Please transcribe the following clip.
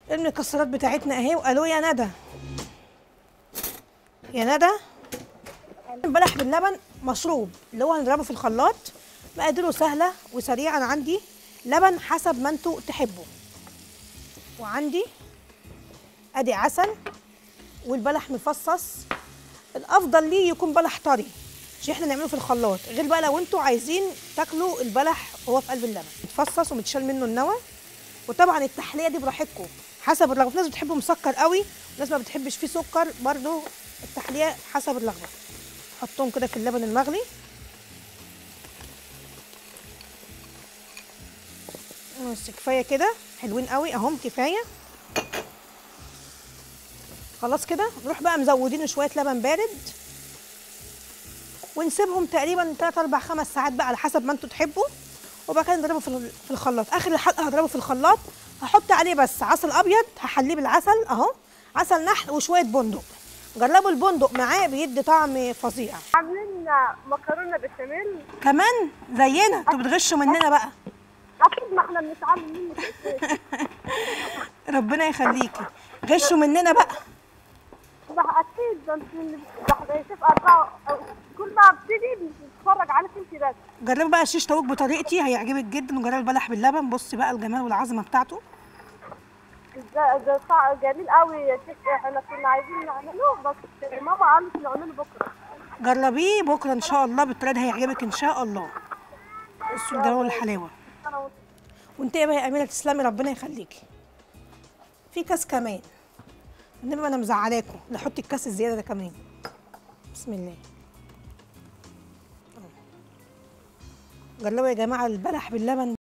المكسرات بتاعتنا اهي وقالوا يا ندى يا ندى البلح باللبن مشروب اللي هو هنضربه في الخلاط مقاديره سهله وسريعه انا عندي لبن حسب ما انتوا تحبوا وعندي ادي عسل والبلح مفصص الافضل ليه يكون بلح طري عشان احنا نعمله في الخلاط غير بقى لو انتوا عايزين تاكلوا البلح وهو في قلب اللبن متفصص ومتشال منه النوى وطبعا التحليه دي براحتكم حسب الرغبه في ناس بتحبه مسكر قوي وناس ما بتحبش فيه سكر برضو التحليه حسب الرغبه حطهم كده في اللبن المغلي بس كفايه كده حلوين قوي اهم كفايه خلاص كده نروح بقى مزودين شويه لبن بارد ونسيبهم تقريبا 3 4 5 ساعات بقى على حسب ما انتوا تحبوا وبعد كده نضربه في ال- في الخلاط اخر الحلقه هضربه في الخلاط هحط عليه بس عسل ابيض هحليه بالعسل اهو عسل نحل وشويه بندق جربوا البندق معاه بيدي طعم فظيع عاملين مكرونه بشاميل كمان زينا انتوا بتغشوا مننا بقى اكيد ما احنا بنتعلم منك الشيء. ربنا يخليكي غشوا مننا بقى ده اكيد ده انت اللي ده شوف اربعه أو- كل ما بتيجي بتتفرج عليك انت بس جربوا بقى الشيش طاووق بطريقتي هيعجبك جدا وجربوا البلح باللبن بصي بقى الجمال والعظمه بتاعته ده ده طع- جميل قوي يا شيخ احنا كنا عايزين نعمله بس ماما قالت نعمله بكره جربيه بكره ان شاء الله بالطريقه دي هيعجبك ان شاء الله بصوا الجمال والحلاوه انا وانت وانت يا بقى يا اميره تسلمي ربنا يخليكي في كاس كمان انما انا مزعلاكم لا حطي الكاس الزياده ده كمان بسم الله أهو. جربوا يا جماعه البلح باللبن